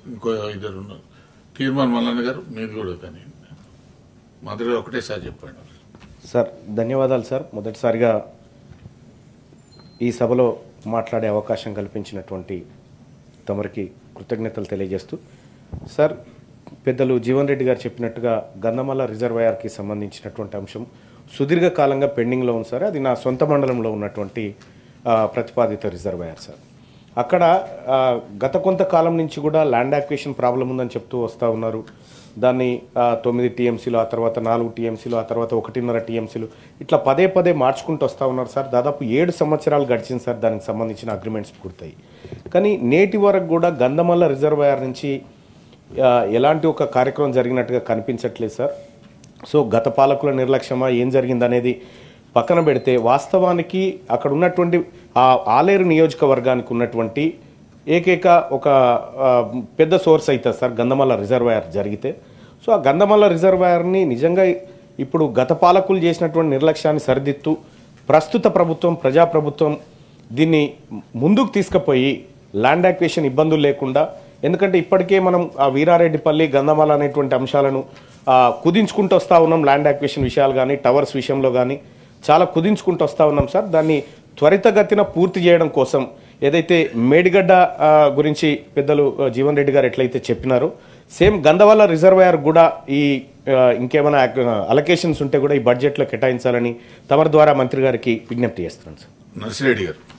ఇంకో ఇద్దరు ఉన్నారు తీర్మాన్ మల్లన్న గారు మీరు కూడా కానీ మాదిరిగా ఒకటేసారి చెప్పండి సార్ ధన్యవాదాలు సార్ మొదటిసారిగా ఈ సభలో మాట్లాడే అవకాశం కల్పించినటువంటి తమరికి కృతజ్ఞతలు తెలియజేస్తూ సార్ పెద్దలు జీవన్ రెడ్డి గారు చెప్పినట్టుగా గంధమల్ల రిజర్వాయర్కి సంబంధించినటువంటి అంశం సుదీర్ఘకాలంగా పెండింగ్లో ఉంది సార్ అది నా సొంత మండలంలో ఉన్నటువంటి ఆ, ప్రతిపాదిత రిజర్వాయర్ సార్ అక్కడ ఆ, గత కొంతకాలం నుంచి కూడా ల్యాండ్ యాక్వేషన్ ప్రాబ్లం ఉందని చెప్తూ వస్తూ ఉన్నారు దాన్ని ఆ, తొమ్మిది టీఎంసీలు ఆ తర్వాత నాలుగు టీఎంసీలు ఆ తర్వాత ఒకటిన్నర టీఎంసీలు ఇట్లా పదే పదే మార్చుకుంటూ వస్తూ ఉన్నారు సార్ దాదాపు ఏడు సంవత్సరాలు గడిచింది సార్ దానికి సంబంధించిన అగ్రిమెంట్స్ పూర్తయి కానీ నేటి వరకు కూడా గంధమల్ల రిజర్వాయర్ నుంచి ఆ, ఎలాంటి ఒక కార్యక్రమం జరిగినట్టుగా కనిపించట్లేదు సార్ సో గత పాలకుల నిర్లక్ష్యమా ఏం జరిగిందనేది పక్కన పెడితే వాస్తవానికి అక్కడ ఉన్నటువంటి ఆ ఆలేరు నియోజకవర్గానికి ఉన్నటువంటి ఏకైక ఒక ఆ, పెద్ద సోర్స్ అవుతుంది సార్ గంధమల్ల రిజర్వాయర్ జరిగితే సో ఆ గంధమల్ల రిజర్వాయర్ని నిజంగా ఇప్పుడు గత పాలకులు చేసినటువంటి నిర్లక్ష్యాన్ని సరిదిద్దుతూ ప్రస్తుత ప్రభుత్వం ప్రజాప్రభుత్వం దీన్ని ముందుకు తీసుకుపోయి ల్యాండ్ యాక్వేషన్ ఇబ్బందులు లేకుండా ఎందుకంటే ఇప్పటికే మనం ఆ వీరారెడ్డిపల్లి గంధమాల అనేటువంటి అంశాలను ఆ, కుదించుకుంటూ వస్తూ ఉన్నాం ల్యాండ్ యాక్వేషన్ విషయాలు కానీ టవర్స్ విషయంలో కానీ చాలా కుదించుకుంటూ వస్తూ ఉన్నాం సార్ దాన్ని త్వరితగతిన పూర్తి చేయడం కోసం ఏదైతే మేడిగడ్డ ఆ, గురించి పెద్దలు ఆ, జీవన్ రెడ్డి గారు ఎట్లయితే చెప్పినారో సేమ్ గంధవల్ల రిజర్వాయర్ కూడా ఈ ఆ, ఇంకేమైనా అలొకేషన్స్ ఉంటే కూడా ఈ బడ్జెట్లో కేటాయించాలని తమరి ద్వారా మంత్రి గారికి విజ్ఞప్తి చేస్తున్నాను సార్ నర్సిరెడ్డి గారు